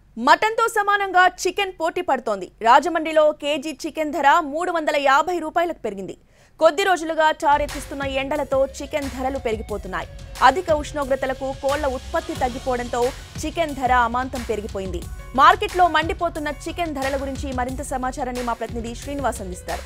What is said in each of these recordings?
మటన్తో సమానంగా చికెన్ పోటీ పడుతోంది రాజమండ్రిలో కేజీ చికెన్ ధర మూడు వందల యాభై రూపాయలకు పెరిగింది కొద్ది రోజులుగా టారెత్తిస్తున్న ఎండలతో చికెన్ ధరలు పెరిగిపోతున్నాయి అధిక ఉష్ణోగ్రతలకు కోళ్ల ఉత్పత్తి తగ్గిపోవడంతో చికెన్ ధర అమాంతం పెరిగిపోయింది మార్కెట్లో మండిపోతున్న చికెన్ ధరల గురించి మరింత సమాచారాన్ని మా ప్రతినిధి శ్రీనివాస్ అందిస్తారు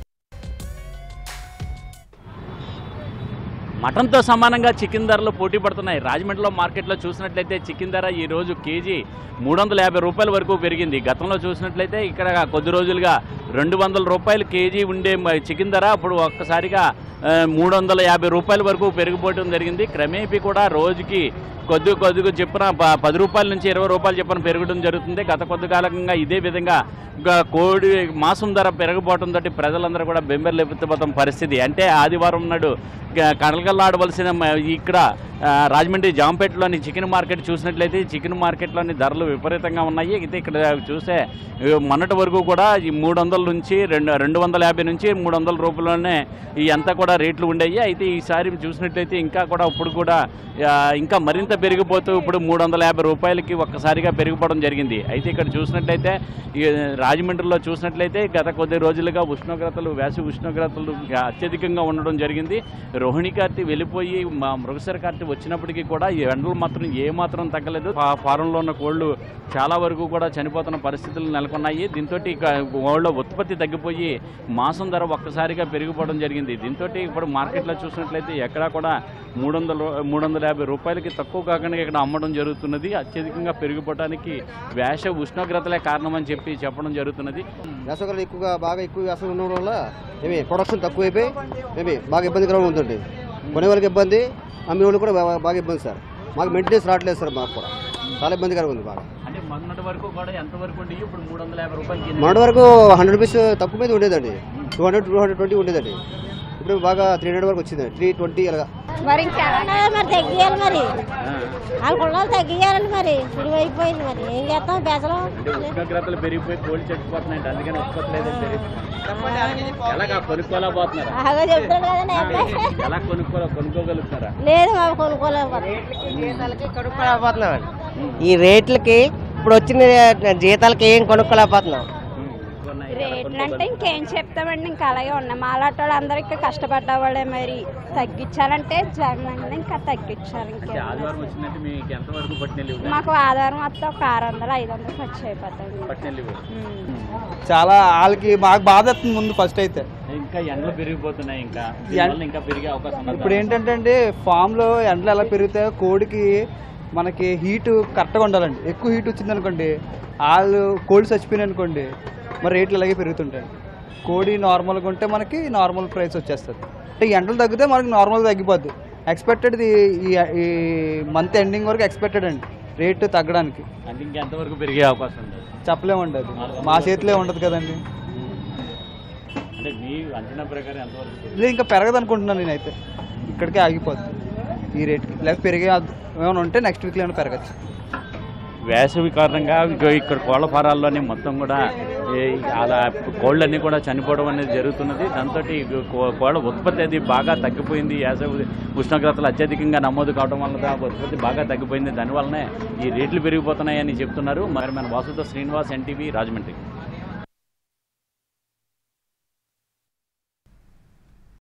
మటన్తో సమానంగా చికెన్ ధరలు పోటీ పడుతున్నాయి రాజమండ్రిలో మార్కెట్లో చూసినట్లయితే చికెన్ ధర ఈ రోజు కేజీ మూడు వందల యాభై రూపాయల వరకు పెరిగింది గతంలో చూసినట్లయితే ఇక్కడ కొద్ది రోజులుగా రెండు వందల రూపాయలు కేజీ ఉండే మ- చికెన్ ధర అప్పుడు ఒక్కసారిగా ఆ, మూడు వందల యాభై రూపాయల వరకు పెరిగిపోవడం జరిగింది క్రమేపీ కూడా రోజుకి కొద్ది కొద్దిగా చెప్పిన ప- పది రూపాయల నుంచి ఇరవై రూపాయలు చెప్పిన పెరగడం జరుగుతుంది గత కొద్ది కాలంగా ఇదే విధంగా గ- కోడి మాంసం ధర పెరగబోవడంతో ప్రజలందరూ కూడా బెంబెర్లెత్తిపోతున్న పరిస్థితి అంటే ఆదివారం నాడు గ- కడలకల్లాడవలసిన మ- ఇక్కడ ఆ, రాజమండ్రి జాంపేటలోని చికెన్ మార్కెట్ చూసినట్లయితే చికెన్ మార్కెట్లోని ధరలు విపరీతంగా ఉన్నాయి అయితే ఇక్కడ చూస్తే ఈ మొన్నటి వరకు కూడా ఈ మూడు వందల నుంచి రెండు రెండు వందల యాభై నుంచి మూడు వందల రూపాయలనే ఈ అంతా కూడా రేట్లు ఉండేవి అయితే ఈసారి చూసినట్లయితే ఇంకా కూడా ఇప్పుడు కూడా ఆ, ఇంకా మరింత పెరిగిపోతూ ఇప్పుడు మూడు వందల యాభై రూపాయలకి ఒక్కసారిగా పెరిగిపోవడం జరిగింది అయితే ఇక్కడ చూసినట్లయితే ఈ రాజమండ్రిలో చూసినట్లయితే గత కొద్ది రోజులుగా ఉష్ణోగ్రతలు వేసవి ఉష్ణోగ్రతలు అత్యధికంగా ఉండడం జరిగింది రోహిణి కార్తీ వెళ్ళిపోయి మా మృగశిర కార్తీ వచ్చినప్పటికీ కూడా ఈ ఎండలు మాత్రం ఏ మాత్రం తగ్గలేదు ఫా- ఫారంలో ఉన్న కోళ్ళు చాలా వరకు కూడా చనిపోతున్న పరిస్థితులు నెలకొన్నాయి దీంతో కోళ్ళ ఉత్పత్తి తగ్గిపోయి మాంసం ధర ఒక్కసారిగా పెరిగిపోవడం జరిగింది దీంతో ఇప్పుడు మార్కెట్లో చూసినట్లయితే ఎక్కడా కూడా మూడు వందల రూ- మూడు వందల యాభై రూపాయలకి తక్కువ కాకుండా ఇక్కడ అమ్మడం జరుగుతున్నది అత్యధికంగా పెరిగిపోవడానికి వేష ఉష్ణోగ్రతలే కారణమని చెప్పి చెప్పడం జరుగుతున్నది వేసవికాలం ఎక్కువగా బాగా ఎక్కువ వేసవి ఉండడం వల్ల ఏమి ప్రొడక్షన్ తక్కువైపోయి ఏమి బాగా ఇబ్బందికరంగా ఉంటుంది కొనే వాళ్ళకి ఇబ్బంది అమ్మే వాళ్ళకి కూడా బాగా- బాగా ఇబ్బంది సార్ మాకు మెయింటెనెన్స్ రావట్లేదు సార్ మాకు కూడా చాలా ఇబ్బందికరంగా ఉంది బాగా అంటే మొన్నటి వరకు కూడా ఎంత వరకు ఉండి ఇప్పుడు మూడు వందల యాభై రూపాయలకి మొన్నటి వరకు హండ్రెడ్ రూపీస్ తక్కువ మీద ఉండేదండి two hundred two hundred twenty ఉండేదండి ఇప్పుడు బాగా త్రీ హండ్రెడ్ వరకు వచ్చింది త్రీ ట్వంటీ అలాగా మరి ఇంకా మరి తగ్గియాలి మరి వాళ్ళ కుళ్ళాలు తగ్గియాలి మరి సులువు అయిపోయింది మరి ఏం చేస్తాం పెసలు అంటే ఉష్ణోగ్రతలు పెరిగిపోయి కోళ్ళు చచ్చిపోతున్నాయి అందుకని ఉత్పత్తి లేదు పెరిగిపోతుంది ఎలాగా కొనుక్కోలేకపోతున్నారా బాగా చెప్తాడు కదండి అబ్బాయి. ఎలా కొనుక్కో కొనుక్కోగలుగుతారా లేదు బాబు కొనుక్కోలేకపోతే జీతాలకి కొనుక్కోలేకపోతున్నాం ఈ రేట్లకి ఇప్పుడు వచ్చిన జీతాలకి ఏం కొనుక్కోలేకపోతున్నాం రేట్లు అంటే ఇంకేం చెప్తామండి ఇంకా అలాగే ఉన్నాయి మాలాట అందరికి కష్టపడ్డ వాళ్ళే మరి తగ్గించాలంటే జగన్ అంటే ఇంకా తగ్గించాలి అంటే ఇంకేం ఆదివారం వచ్చిందంటే మీకు ఎంత వరకు పట్టినెల్లి మాకు ఆధారం మొత్తం ఒక ఆరు వందలు ఐదు వందలు ఖర్చు అయిపోతుంది పట్టినెల్లి చాలా వాళ్ళకి బాగా బాధ వస్తుంది ముందు ఫస్ట్ అయితే ఇంకా ఎండలు పెరిగిపోతున్నాయి ఇంకా దీనివల్ల ఇంకా పెరిగే అవకాశం ఉంది ఇప్పుడు ఏంటంటే అండి ఫామ్లో ఎండలు ఎలా పెరుగుతాయో కోడికి మనకి హీట్ కరెక్ట్గా ఉండాలండి ఎక్కువ హీట్ వచ్చింది అనుకోండి వాళ్ళు కోడి చచ్చిపోయినాయి అనుకోండి మరి రేట్లు ఇలాగే పెరుగుతుంటాయి కోడి నార్మల్గా ఉంటే మనకి నార్మల్ ప్రైస్ వచ్చేస్తుంది అంటే ఈ ఎండలు తగ్గితే మనకి నార్మల్ తగ్గిపోద్ది ఎక్స్పెక్టెడ్ ఈ ఈ మంత్ ఎండింగ్ వరకు ఎక్స్పెక్టెడ్ అండి రేటు తగ్గడానికి అంటే ఇంకా ఎంతవరకు పెరిగే అవకాశం ఉంది చెప్పలేమండి అది మా చేతిలో ఉండదు కదండి అంటే మీ అంచనా ప్రకారం ఎంతవరకు పెరిగే- లేదు ఇంకా పెరగదు అనుకుంటున్నాను నేనైతే ఇక్కడికే ఆగిపోద్ది ఈ రేట్కి లేకపోతే పెరిగే ఏమైనా ఉంటే నెక్స్ట్ వీక్లో ఏమైనా పెరగచ్చు వేసవి కారణంగా ఇగో ఇక్కడ కోళ్ల ఫారాల్లోని మొత్తం కూడా ఈ అలా కోళ్ళన్నీ కూడా చనిపోవడం అనేది జరుగుతున్నది దాంతో కోళ్ళ ఉత్పత్తి అది బాగా తగ్గిపోయింది వేసవి ఉష్ణోగ్రతలు అత్యధికంగా నమోదు కావడం వల్ల దా- ఉత్పత్తి బాగా తగ్గిపోయింది దానివల్లనే ఈ రేట్లు పెరిగిపోతున్నాయని చెప్తున్నారు మరి మన వాసుతో శ్రీనివాస్ ఎన్టీవీ రాజమండ్రి